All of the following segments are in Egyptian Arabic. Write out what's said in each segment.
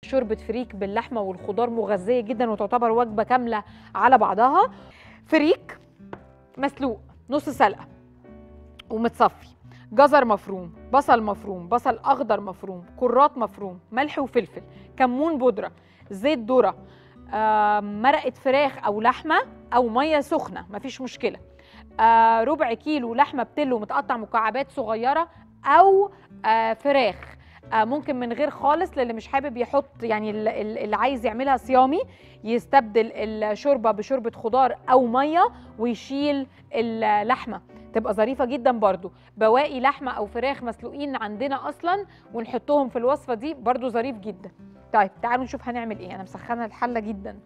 شوربه فريك باللحمه والخضار مغذيه جدا وتعتبر وجبه كامله على بعضها فريك مسلوق نص سلقه ومتصفي جزر مفروم بصل مفروم بصل اخضر مفروم كرات مفروم ملح وفلفل كمون بودره زيت ذره آه، مرقه فراخ او لحمه او ميه سخنه مفيش مشكله آه، ربع كيلو لحمه بتلو متقطع مكعبات صغيره او آه، فراخ آه، ممكن من غير خالص للي مش حابب يحط يعني ال- ال- اللي عايز يعملها صيامي يستبدل الشوربه بشوربه خضار او ميه ويشيل اللحمه تبقى ظريفه جدا برضو بواقي لحمه او فراخ مسلوقين عندنا اصلا ونحطهم في الوصفه دي برضو ظريف جدا طيب تعالوا نشوف هنعمل ايه انا مسخنه الحله جدا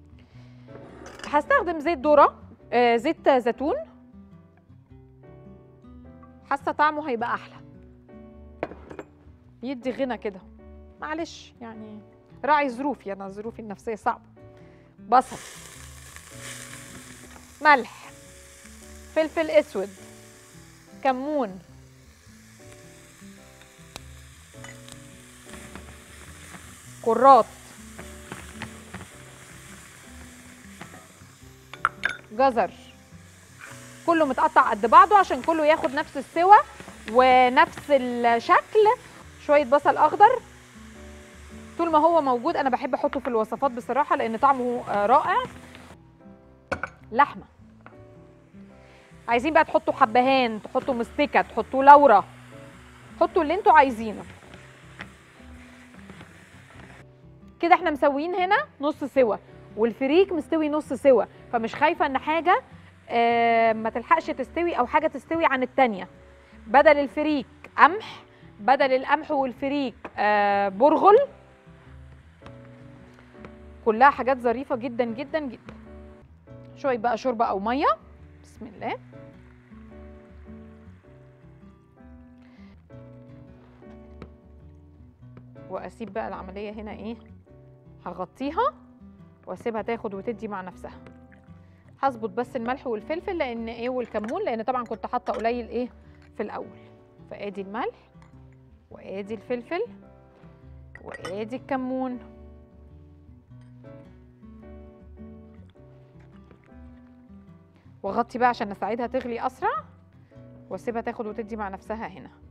هستخدم زيت ذره آه زيت زيتون حاسه طعمه هيبقى احلى يدي غنى كده معلش يعني راعي ظروفي انا ظروفي النفسيه صعبه بصل ملح فلفل اسود كمون كرات جزر كله متقطع قد بعضه عشان كله ياخد نفس السوى ونفس الشكل شويه بصل اخضر طول ما هو موجود انا بحب احطه في الوصفات بصراحه لان طعمه آه، رائع لحمه عايزين بقى تحطوا حبهان تحطوا مستكه تحطوا لورا حطوا اللي انتوا عايزينه كده احنا مسويين هنا نص سوا والفريك مستوي نص سوا فمش خايفه ان حاجه آه ما تلحقش تستوي او حاجه تستوي عن التانيه بدل الفريك قمح بدل القمح والفريك آه برغل كلها حاجات ظريفه جدا جدا جدا شويه بقى شوربه او ميه بسم الله واسيب بقى العمليه هنا ايه هغطيها واسيبها تاخد وتدي مع نفسها هظبط بس الملح والفلفل لان ايه والكمون لان طبعا كنت حاطه قليل ايه في الاول فادي الملح وادي الفلفل وادي الكمون واغطي بقى عشان اساعدها تغلي اسرع واسيبها تاخد وتدي مع نفسها هنا